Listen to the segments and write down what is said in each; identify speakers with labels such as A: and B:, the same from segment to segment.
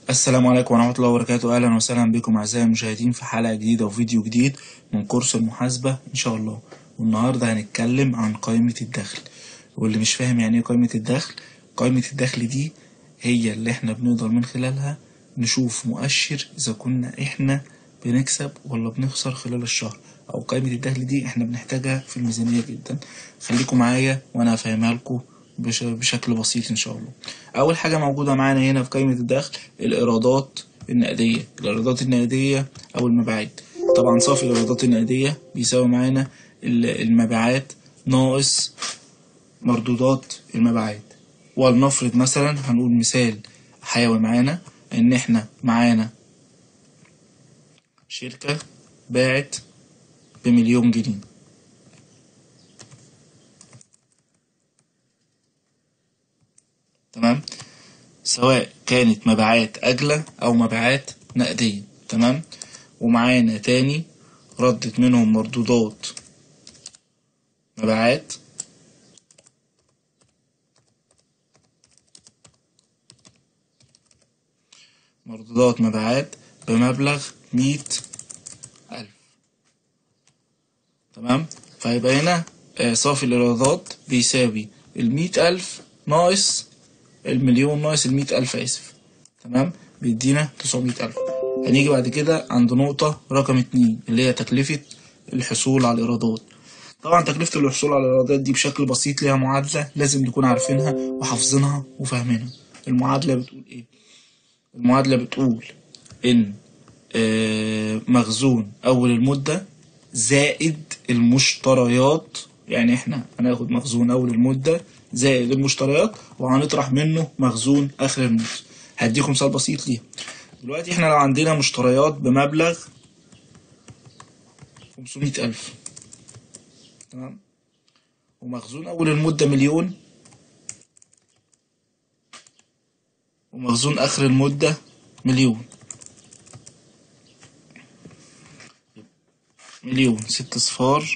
A: السلام عليكم ورحمة الله وبركاته أهلا وسهلا بكم أعزائي المشاهدين في حلقة جديدة وفيديو جديد من كورس المحاسبة إن شاء الله والنهاردة هنتكلم عن قائمة الدخل واللي مش فاهم يعني إيه قائمة الدخل قائمة الدخل دي هي اللي إحنا بنقدر من خلالها نشوف مؤشر إذا كنا إحنا بنكسب ولا بنخسر خلال الشهر أو قائمة الدخل دي إحنا بنحتاجها في الميزانية جدا خليكم معايا وأنا هفهمها لكم بش- بشكل بسيط ان شاء الله اول حاجه موجوده معانا هنا في قائمه الدخل الايرادات النقديه الايرادات النقديه او المبيعات طبعا صافي الايرادات النقديه بيساوي معانا ال- المبيعات ناقص مردودات المبيعات ولنفرض مثلا هنقول مثال حيوي معانا ان احنا معانا شركه باعت بمليون جنيه تمام سواء كانت مبيعات أجلة أو مبيعات نقدية تمام ومعانا تاني ردت منهم مردودات مبيعات مردودات مبيعات بمبلغ مية ألف تمام فيبقى هنا آه، صافي الإيرادات بيساوي المية ألف ناقص المليون ناقص المية ألف آسف تمام بيدينا تسعمية ألف هنيجي بعد كده عند نقطة رقم اتنين اللي هي تكلفة الحصول على الإيرادات طبعا تكلفة الحصول على الإيرادات دي بشكل بسيط ليها معادلة لازم نكون عارفينها وحافظينها وفاهمينها المعادلة بتقول إيه؟ المعادلة بتقول إن آه، مخزون أول المدة زائد المشتريات يعني احنا هناخد مخزون أول المدة زائد المشتريات وهنطرح منه مخزون آخر المدة هديكم مثال بسيط ليه دلوقتي احنا لو عندنا مشتريات بمبلغ 500 ألف تمام ومخزون أول المدة مليون ومخزون آخر المدة مليون مليون ست صفار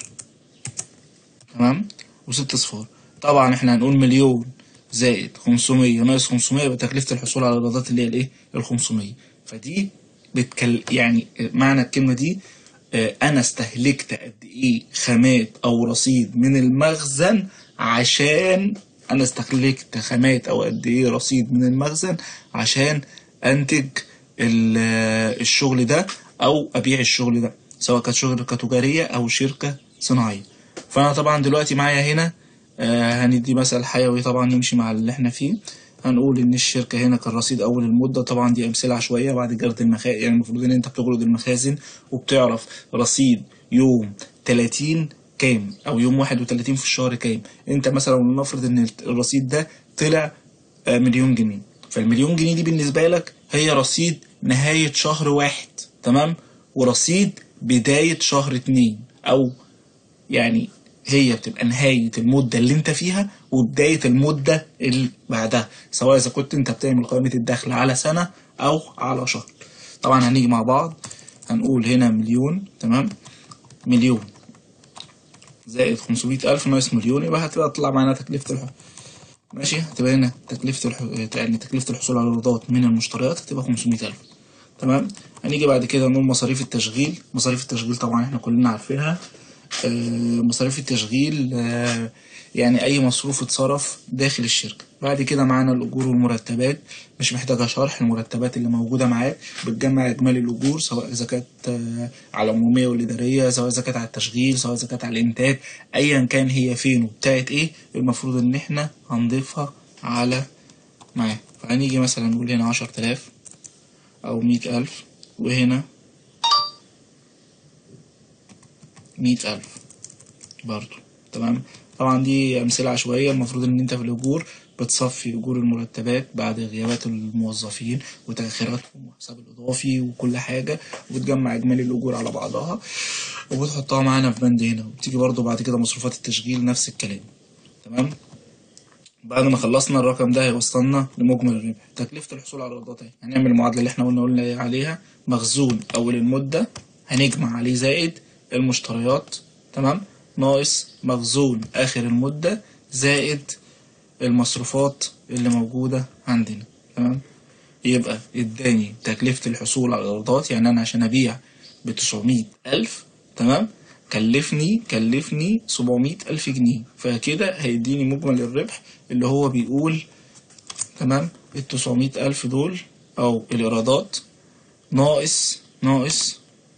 A: تمام وست صفار طبعا احنا هنقول مليون زائد 500 ناقص 500 يبقى تكلفة الحصول على الإيرادات اللي هي الايه ال 500 فدي بتكل يعني معنى الكلمة دي آه، انا استهلكت قد ايه خامات او رصيد من المخزن عشان انا استهلكت خامات او قد ايه رصيد من المخزن عشان انتج ال- آه، الشغل ده او ابيع الشغل ده سواء كانت شركة تجارية او شركة صناعية فانا طبعا دلوقتي معايا هنا آه، هندي مثل حيوي طبعا يمشي مع اللي احنا فيه هنقول ان الشركه هنا كان رصيد اول المده طبعا دي امثله عشوائيه بعد جرد المخازن يعني المفروض ان انت بتجرد المخازن وبتعرف رصيد يوم 30 كام او يوم 31 في الشهر كام انت مثلا ولنفرض ان الرصيد ده طلع آه، مليون جنيه فالمليون جنيه دي بالنسبه لك هي رصيد نهايه شهر واحد تمام ورصيد بدايه شهر اتنين او يعني هي بتبقى نهاية المدة اللي انت فيها وبداية المدة اللي بعدها سواء اذا كنت انت بتعمل قائمة الدخل على سنة او على شهر طبعا هنيجي مع بعض هنقول هنا مليون تمام مليون زائد 500 ألف ناقص مليون يبقى هتبقى تطلع معانا تكلفة الح... ماشي هتبقى هنا تكلفة الح... يعني تكلفة الحصول على الإيرادات من المشتريات هتبقى 500 ألف تمام هنيجي بعد كده نقول مصاريف التشغيل مصاريف التشغيل طبعا احنا كلنا عارفينها آه، مصاريف التشغيل آه، يعني اي مصروف اتصرف داخل الشركه بعد كده معانا الاجور والمرتبات مش محتاجه شرح المرتبات اللي موجوده معاك بتجمع اجمالي الاجور سواء اذا كانت آه، على العموميه والاداريه سواء اذا كانت على التشغيل سواء اذا كانت على الانتاج ايا كان هي فين وبتاعت ايه المفروض ان احنا هنضيفها على معاه فهنيجي مثلا نقول هنا عشرة آلاف أو مية ألف وهنا مية ألف برضو تمام طبعا دي أمثلة عشوائية المفروض إن أنت في الأجور بتصفي أجور المرتبات بعد غيابات الموظفين وتأخيراتهم والحساب الإضافي وكل حاجة وبتجمع إجمالي الأجور على بعضها وبتحطها معانا في بند هنا وبتيجي برضو بعد كده مصروفات التشغيل نفس الكلام تمام بعد ما خلصنا الرقم ده هيوصلنا لمجمل الربح تكلفة الحصول على الإيرادات اهي هنعمل المعادلة اللي احنا قلنا قلنا عليها مخزون أول المدة هنجمع عليه زائد المشتريات تمام ناقص مخزون آخر المدة زائد المصروفات اللي موجودة عندنا تمام يبقى اداني تكلفة الحصول على الإيرادات يعني أنا عشان أبيع بتسعمية ألف تمام كلفني كلفني سبعمية ألف جنيه فكده هيديني مجمل الربح اللي هو بيقول تمام التسعمية ألف دول أو الإيرادات ناقص ناقص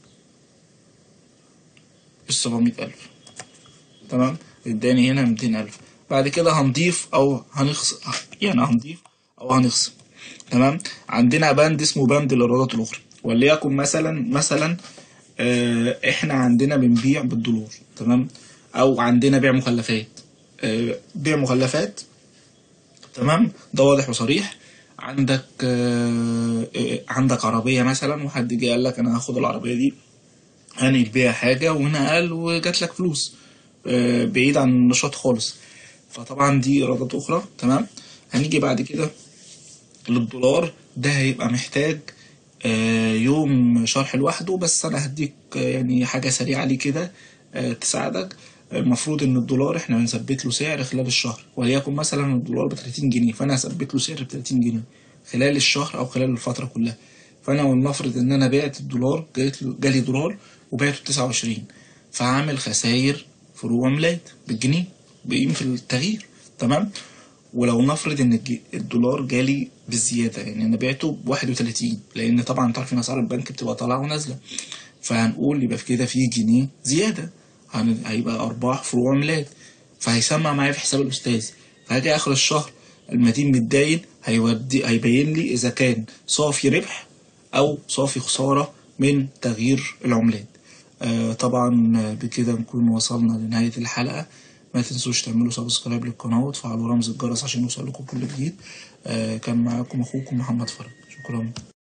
A: السبعمية ألف تمام اداني هنا ميتين ألف بعد كده هنضيف أو هنخصم يعني هنضيف أو هنخصم تمام عندنا بند اسمه بند الإيرادات الأخرى وليكن مثلا مثلا آه، احنا عندنا بنبيع بالدولار تمام او عندنا بيع مخلفات آه، بيع مخلفات تمام ده واضح وصريح عندك آه، آه، عندك عربية مثلا وحد جه قال لك انا هاخد العربية دي هنقل بيها حاجة ونقل وجات لك فلوس آه، بعيد عن النشاط خالص فطبعا دي ايرادات اخرى تمام هنيجي بعد كده للدولار ده هيبقى محتاج آه، يوم شرح لوحده بس انا هديك آه، يعني حاجة سريعة ليه كده آه، تساعدك المفروض ان الدولار احنا بنثبت له سعر خلال الشهر وليكن مثلا الدولار ب 30 جنيه فانا هثبت له سعر ب 30 جنيه خلال الشهر او خلال الفترة كلها فانا ولنفرض ان انا بعت الدولار جالت له- جالي دولار وبعته ب 29 فهعمل خسائر فروع عملات بالجنيه بقيمة التغيير تمام ولو نفرض ان الج- الدولار جالي بالزياده يعني انا بعته ب 31 لان طبعا انتوا عارفين اسعار البنك بتبقى طالعه ونازله فهنقول يبقى في كده في جنيه زياده هن- هيبقى ارباح فروع عملات فهيسمع معايا في حساب الاستاذ فهاجي اخر الشهر المدين متداين هيودي هيبين لي اذا كان صافي ربح او صافي خساره من تغيير العملات آه طبعا آه، بكده نكون وصلنا لنهاية الحلقة ما تنسوش تعملوا سبسكرايب للقناة وتفعلوا رمز الجرس عشان يوصل لكم كل جديد آه كان معاكم أخوكم محمد فرج شكرا